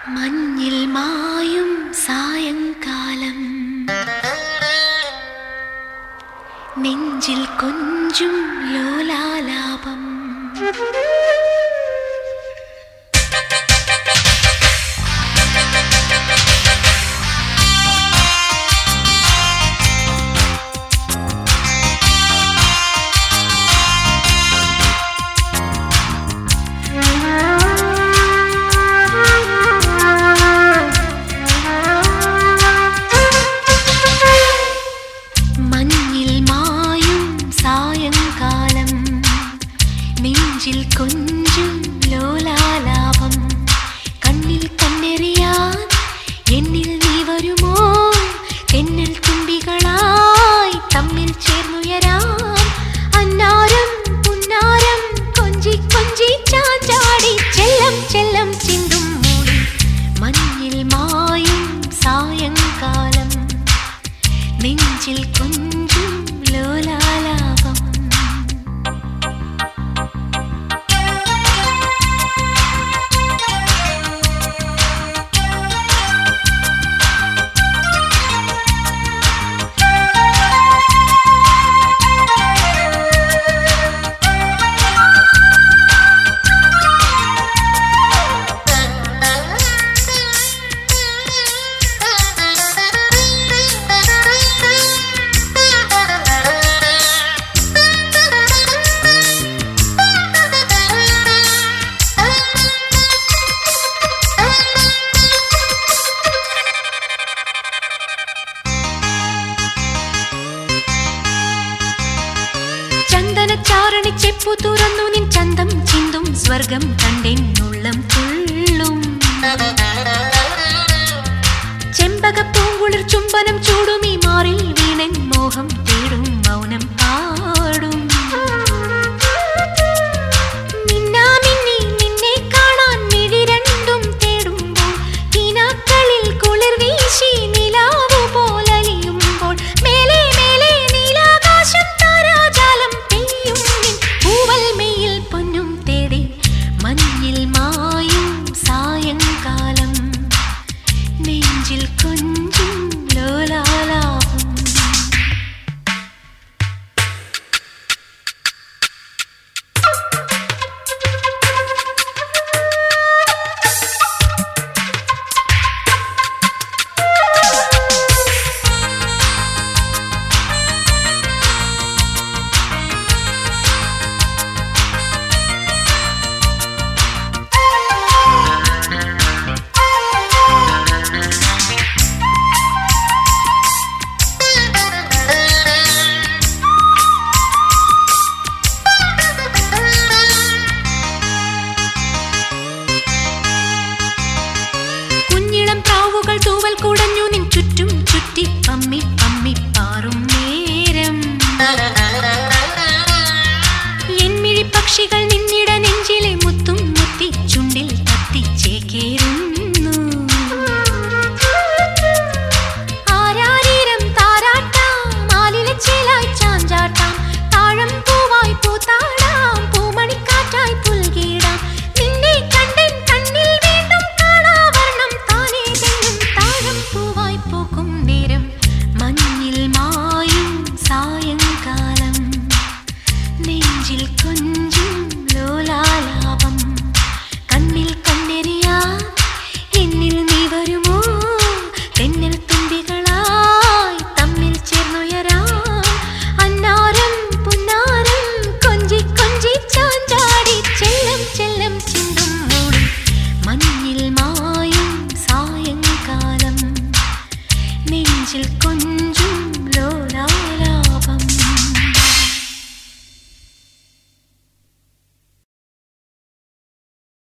മഞ്ഞിൽ മായും സായങ്കാലം നെഞ്ചിൽ കൊഞ്ചും ലോലാലാപം മഞ്ഞിൽ മായും സായങ്കാലം നെഞ്ചിൽ കൊഞ്ചും ലോലാലാപം കണ്ണിൽ കണ്ണെറിയാൻ എന്നിൽ നീ വരുമോ തെന്നൽ തുമ്പികളായി തമ്മിൽ ചേർന്നുയരാം അന്നാരം പുന്നാരം കൊഞ്ചി കൊഞ്ചി ചാഞ്ചാടി ചെല്ലം ചെല്ലം ചിന്തും മൂളി മഞ്ഞിൽ മായും സായങ്കാലം നെഞ്ചിൽ കൊഞ്ചും ലോലാലാപം ചന്ദനച്ചാരണി ചെപ്പു തുറന്നു നിൻ ചന്തം ചിന്തും സ്വർഗം കണ്ടെന്നുള്ളം തുള്ളും ചെമ്പക പൂങ്കുളിർ ചുംബനം ചൂടും ഈ മാറിൽ വീണൻ മോഹം തേടും മൗനം